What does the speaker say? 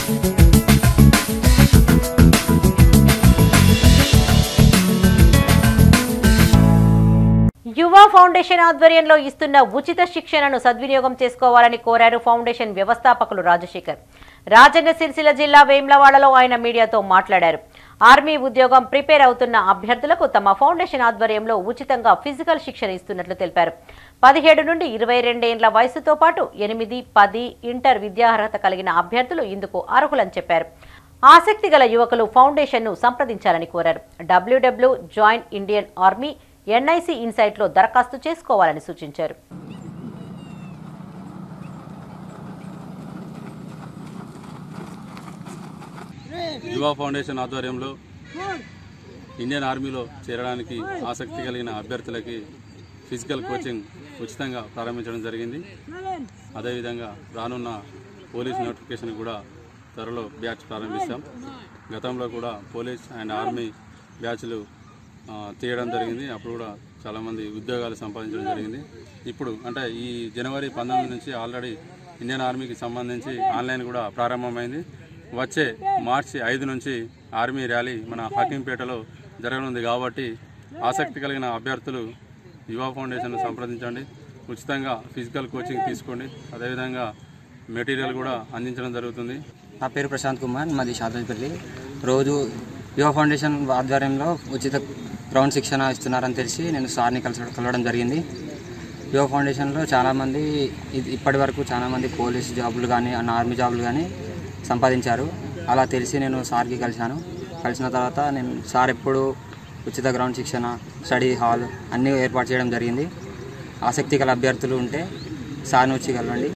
యువ ఫౌండేషన్ ఆధ్వర్యంలో ఇస్తున్న ఉచిత శిక్షణను సద్వినియోగం చేసుకోవాలని కోరారు ఫౌండేషన్ వ్యవస్థాపకులు రాజశేఖర్ రాజన్న సిరిసిల్ల జిల్లా వేమ్లవాడలో ఆయన మీడియాతో మాట్లాడారు ఆర్మీ ఉద్యోగం ప్రిపేర్ అవుతున్న అభ్యర్థులకు తమ ఫౌండేషన్ ఆధ్వర్యంలో ఉచితంగా ఫిజికల్ శిక్షణ ఇస్తున్నట్లు తెలిపారు పదిహేడు నుండి ఇరవై రెండేండ్ల వయసుతో పాటు ఎనిమిది పది ఇంటర్ విద్యార్హత కలిగిన అభ్యర్థులు ఇందుకు అర్హులని చెప్పారు ఆసక్తి గల యువకులు ఫౌండేషన్ను సంప్రదించాలని కోరారు WW join Indian army NIC ఇన్సైట్లో దరఖాస్తు చేసుకోవాలని సూచించారు యువ ఫౌండేషన్ ఆధ్వర్యంలో ఇండియన్ ఆర్మీలో చేరడానికి ఆసక్తి కలిగిన అభ్యర్థులకి ఫిజికల్ కోచింగ్ ఉచితంగా ప్రారంభించడం జరిగింది అదేవిధంగా రానున్న పోలీస్ నోటిఫికేషన్ కూడా త్వరలో బ్యాచ్ ప్రారంభిస్తాం గతంలో కూడా పోలీస్ అండ్ ఆర్మీ బ్యాచ్లు ఆ, తీయడం జరిగింది అప్పుడు కూడా చాలామంది ఉద్యోగాలు సంపాదించడం జరిగింది ఇప్పుడు అంటే ఈ జనవరి పంతొమ్మిది నుంచి ఆల్రెడీ ఇండియన్ ఆర్మీకి సంబంధించి ఆన్లైన్ కూడా ప్రారంభమైంది వచ్చే మార్చి ఐదు నుంచి ఆర్మీ ర్యాలీ మన హకీంపేటలో జరగనుంది కాబట్టి ఆసక్తి కలిగిన అభ్యర్థులు యువ ఫౌండేషన్ సంప్రదించండి ఉచితంగా ఫిజికల్ కోచింగ్ తీసుకోండి అదేవిధంగా మెటీరియల్ కూడా అందించడం జరుగుతుంది నా పేరు ప్రశాంత్ కుమార్ మాది షాదల్పల్లి రోజు యువ ఫౌండేషన్ ఆధ్వర్యంలో ఉచిత గ్రౌండ్ శిక్షణ ఇస్తున్నారని తెలిసి నేను సార్ని కలిసి కలవడం జరిగింది యువ ఫౌండేషన్లో చాలామంది ఇది ఇప్పటి వరకు చాలామంది పోలీస్ జాబులు కానీ అన్న ఆర్మీ జాబులు కానీ సంపాదించారు అలా తెలిసి నేను సార్కి కలిశాను కలిసిన తర్వాత నేను సార్ ఎప్పుడు ఉచిత గ్రౌండ్ శిక్షణ స్టడీ హాల్ అన్నీ ఏర్పాటు చేయడం జరిగింది ఆసక్తి గల అభ్యర్థులు ఉంటే సార్ని వచ్చి కలవండి